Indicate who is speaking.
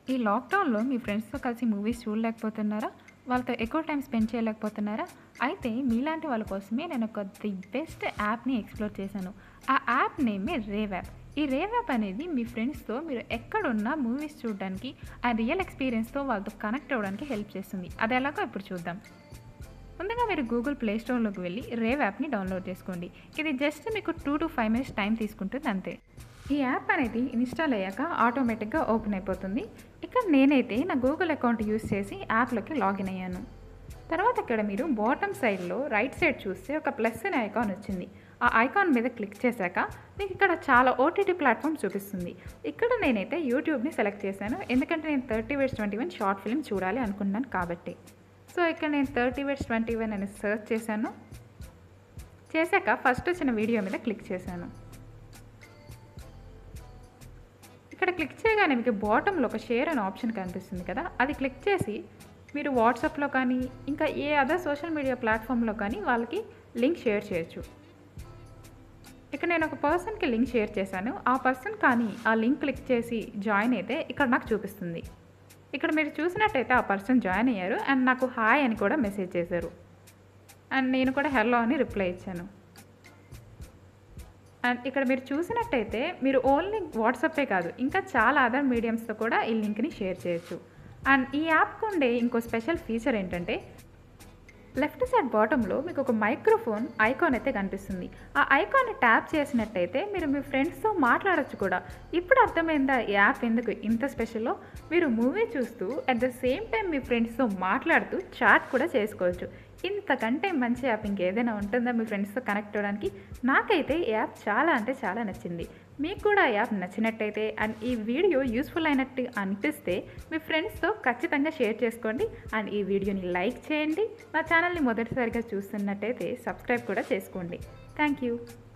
Speaker 1: ఈ లాక్డౌన్లో మీ ఫ్రెండ్స్తో కలిసి మూవీస్ చూడలేకపోతున్నారా వాళ్ళతో ఎక్కువ టైం స్పెండ్ చేయలేకపోతున్నారా అయితే మీలాంటి వాళ్ళ కోసమే నేను ఒక ది బెస్ట్ యాప్ని ఎక్స్ప్లోర్ చేశాను ఆ యాప్ నేమే రేవ్ యాప్ ఈ రేవ్ యాప్ అనేది మీ ఫ్రెండ్స్తో మీరు ఎక్కడున్నా మూవీస్ చూడడానికి ఆ రియల్ ఎక్స్పీరియన్స్తో వాళ్ళతో కనెక్ట్ అవ్వడానికి హెల్ప్ చేస్తుంది అది ఎలాగో ఇప్పుడు చూద్దాం ముందుగా మీరు గూగుల్ ప్లే స్టోర్లోకి వెళ్ళి రేవ్ యాప్ని డౌన్లోడ్ చేసుకోండి ఇది జస్ట్ మీకు two to five minutes time తీసుకుంటుంది అంతే ఈ యాప్ అనేది ఇన్స్టాల్ అయ్యాక ఆటోమేటిక్గా ఓపెన్ అయిపోతుంది ఇక్కడ నేనైతే నా గూగుల్ అకౌంట్ యూస్ చేసి యాప్లోకి లాగిన్ అయ్యాను తర్వాత ఇక్కడ మీరు బాటమ్ సైడ్లో రైట్ సైడ్ చూస్తే ఒక ప్లస్ అనే ఐకాన్ వచ్చింది ఆ ఐకాన్ మీద క్లిక్ చేశాక మీకు ఇక్కడ చాలా ఓటీటీ ప్లాట్ఫామ్ చూపిస్తుంది ఇక్కడ నేనైతే యూట్యూబ్ని సెలెక్ట్ చేశాను ఎందుకంటే నేను thirty weds twenty one short film చూడాలి అనుకున్నాను కాబట్టి సో ఇక్కడ నేను థర్టీ వేస్ ట్వంటీ వన్ అని సెర్చ్ చేశాను చేశాక ఫస్ట్ వచ్చిన వీడియో మీద క్లిక్ చేశాను ఇక్కడ క్లిక్ చేయగానే మీకు బాటంలో ఒక షేర్ అనే ఆప్షన్ కనిపిస్తుంది కదా అది క్లిక్ చేసి మీరు వాట్సాప్లో కానీ ఇంకా ఏ అదర్ సోషల్ మీడియా ప్లాట్ఫామ్లో కానీ వాళ్ళకి లింక్ షేర్ చేయొచ్చు ఇక్కడ నేను ఒక పర్సన్కి లింక్ షేర్ చేశాను ఆ పర్సన్ కానీ ఆ లింక్ క్లిక్ చేసి జాయిన్ అయితే ఇక్కడ నాకు చూపిస్తుంది ఇక్కడ మీరు చూసినట్టయితే ఆ పర్సన్ జాయిన్ అయ్యారు అండ్ నాకు హాయ్ అని కూడా మెసేజ్ చేశారు అండ్ నేను కూడా హెల్లో అని రిప్లై ఇచ్చాను అండ్ ఇక్కడ మీరు చూసినట్టయితే మీరు ఓన్లీ వాట్సాపే కాదు ఇంకా చాలా అదర్ మీడియంస్తో కూడా ఈ లింక్ని షేర్ చేయొచ్చు అండ్ ఈ యాప్కి ఉండే ఇంకో స్పెషల్ ఫీచర్ ఏంటంటే లెఫ్ట్ సైడ్ బాటంలో మీకు ఒక మైక్రోఫోన్ ఐకాన్ అయితే కనిపిస్తుంది ఆ ఐకాన్ని ట్యాప్ చేసినట్టయితే మీరు మీ ఫ్రెండ్స్తో మాట్లాడొచ్చు కూడా ఇప్పుడు అర్థమైందా ఈ యాప్ ఎందుకు ఇంత స్పెషల్లో మీరు మూవీ చూస్తూ అట్ ద సేమ్ టైం మీ ఫ్రెండ్స్తో మాట్లాడుతూ చాట్ కూడా చేసుకోవచ్చు ఇంతకంటే మంచి యాప్ ఇంకేదైనా ఉంటుందా మీ ఫ్రెండ్స్తో కనెక్ట్ అవ్వడానికి నాకైతే ఈ యాప్ చాలా అంటే చాలా నచ్చింది మీకు కూడా ఆ యాప్ నచ్చినట్టయితే అండ్ ఈ వీడియో యూస్ఫుల్ అయినట్టు అనిపిస్తే మీ ఫ్రెండ్స్తో ఖచ్చితంగా షేర్ చేసుకోండి అండ్ ఈ వీడియోని లైక్ చేయండి నా ఛానల్ని మొదటిసారిగా చూస్తున్నట్టయితే సబ్స్క్రైబ్ కూడా చేసుకోండి థ్యాంక్ యూ